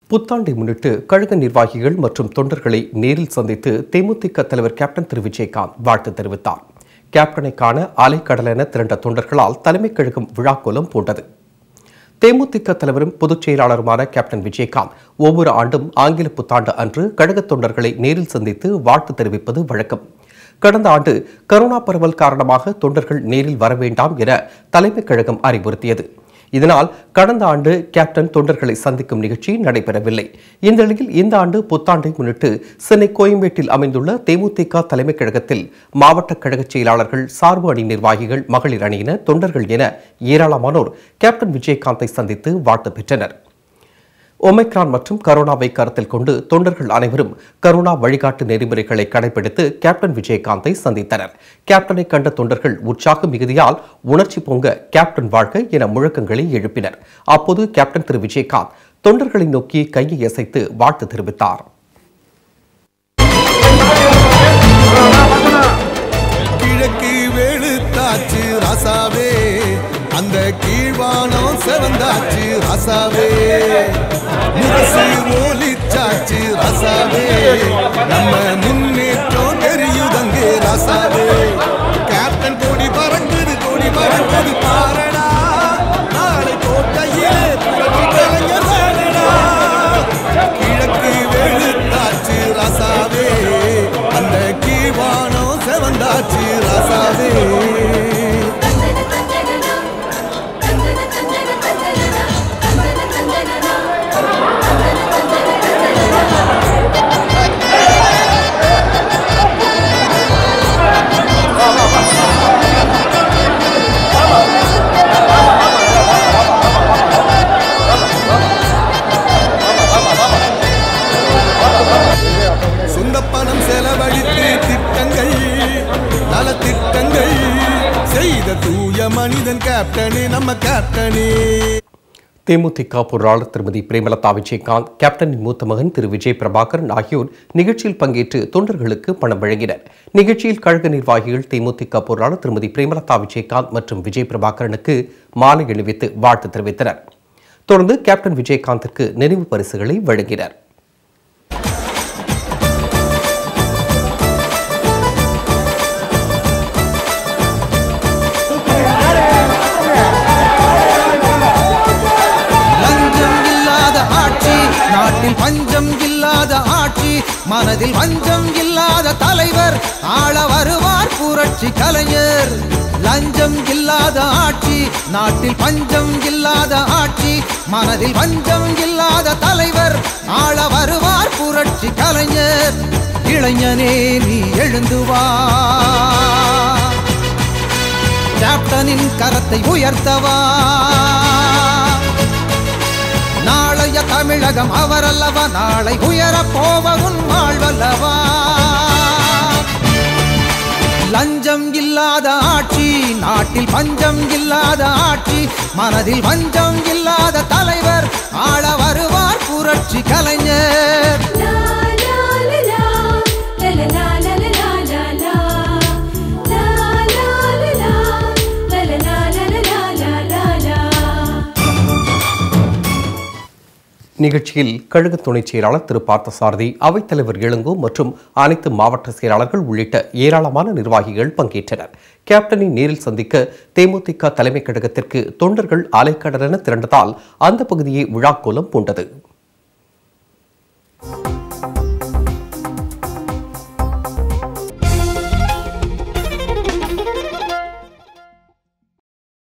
புத்தாண்டை முன்னிட்டு கழக நிர்வாகிகள் மற்றும் தொண்டர்களை நேரில் சந்தித்து தேமுதிக தலைவர் கேப்டன் திரு விஜயகாந்த் வாழ்த்து தெரிவித்தார் கேப்டனை காண அலைக்கடலென திரண்ட தொண்டர்களால் தலைமைக் கழகம் விழாக்கோலம் பூண்டது தேமுதிக தலைவரும் பொதுச் செயலாளருமான கேப்டன் விஜயகாந்த் ஒவ்வொரு ஆண்டும் ஆங்கில புத்தாண்டு அன்று கழக தொண்டர்களை நேரில் சந்தித்து வாழ்த்து தெரிவிப்பது வழக்கம் கடந்த ஆண்டு கரோனா பரவல் காரணமாக தொண்டர்கள் நேரில் வர வேண்டாம் என தலைமைக் கழகம் அறிவுறுத்தியது இதனால் கடந்த ஆண்டு கேப்டன் தொண்டர்களை சந்திக்கும் நிகழ்ச்சி நடைபெறவில்லை இந்த நிலையில் இந்த ஆண்டு புத்தாண்டை முன்னிட்டு சென்னை கோயம்பேட்டில் அமைந்துள்ள தேமுதிக தலைமைக் கழகத்தில் மாவட்ட கழக செயலாளர்கள் சார்பு அணி நிர்வாகிகள் மகளிர் அணியினர் தொண்டர்கள் என ஏராளமானோர் கேப்டன் விஜயகாந்தை சந்தித்து வாழ்த்து பெற்றனர் ஒமைக்ரான் மற்றும் கரோனாவை கருத்தில் கொண்டு தொண்டர்கள் அனைவரும் கரோனா வழிகாட்டு நெறிமுறைகளை கடைபிடித்து கேப்டன் விஜயகாந்தை சந்தித்தனர் கேப்டனை கண்ட தொண்டர்கள் உற்சாக மிகுதியால் உணர்ச்சி பொங்க கேப்டன் வாழ்க என முழக்கங்களை எழுப்பினர் அப்போது கேப்டன் திரு விஜயகாந்த் தொண்டர்களை நோக்கி கையை அசைத்து வாழ்த்து தெரிவித்தார் கிழக்கு வெளுத்தாச்சு ராசாவே அந்த கீழ்வானம் செவந்தாச்சு ராசாவே முரசு ஓலிச்சாச்சு ராசாவே நம்ம முன்னேற்றம் தெரியுதங்கே ராசாவே கேப்டன் கொடி பறக்குது கொடி பறக்குது பாரடா நாளை கோட்டையிலே புரட்சி கலைஞர் வாழடா. கிழக்கு வெளுத்தாச்சு ராசாவே அந்த கீழ்வானம் செவந்தாச்சு ராசாவே சொந்த பணம் செலவழித்து திட்டங்கள் நல திட்டங்கள் செய்த தூய மனிதன் கேப்டனே நம்ம கேப்டனே தேமுதிக பொருளாளர் திருமதி பிரேமலதா விஜயகாந்த் கேப்டனின் மூத்த மகன் திரு விஜய் பிரபாகரன் ஆகியோர் நிகழ்ச்சியில் பங்கேற்று தொண்டர்களுக்கு பணம் வழங்கினர் நிகழ்ச்சியில் கழக நிர்வாகிகள் தேமுதிக பொருளாளர் திருமதி பிரேமலதா விஜயகாந்த் மற்றும் விஜய் பிரபாகரனுக்கு மாலை அணிவித்து வாழ்த்து தெரிவித்தனர் தொடர்ந்து கேப்டன் விஜயகாந்திற்கு நினைவு பரிசுகளை வழங்கினர் லஞ்சம் இல்லாத ஆட்சி நாட்டில் பஞ்சம் இல்லாத ஆட்சி மனதில் வஞ்சம் இல்லாத தலைவர் ஆள வருவார் புரட்சி கலைஞர் லஞ்சம் இல்லாத ஆட்சி நாட்டில் பஞ்சம் இல்லாத ஆட்சி மனதில் வஞ்சம் இல்லாத தலைவர் ஆள வருவார் புரட்சி கலைஞர் இளைஞனே நீ எழுந்து வா கேப்டனின் கரத்தை உயர்த்தவா நாளைய தமிழகம் அவரல்லவா நாளை உயரப் போவதும் வாழ்வல்லவா லஞ்சம் இல்லாத ஆட்சி நாட்டில் பஞ்சம் இல்லாத ஆட்சி மனதில் வஞ்சம் இல்லாத தலைவர் ஆள வருவார் புரட்சி கலைஞர் La la la la, la la la la la la la la, la la la la, la la la la la la la la. நிகழ்ச்சியில் கழக துணைச் செயலாளர் திரு பார்த்தசாரதி அவைத்தலைவர் இளங்கோ மற்றும் அனைத்து மாவட்ட செயலாளர்கள் உள்ளிட்ட ஏராளமான நிர்வாகிகள் பங்கேற்றனர் கேப்டனை நேரில் சந்திக்க தேமுதிக தலைமைக் கழகத்திற்கு தொண்டர்கள் அலைக்கடலென திரண்டதால் அந்த பகுதியை விழாக்கோலம் பூண்டது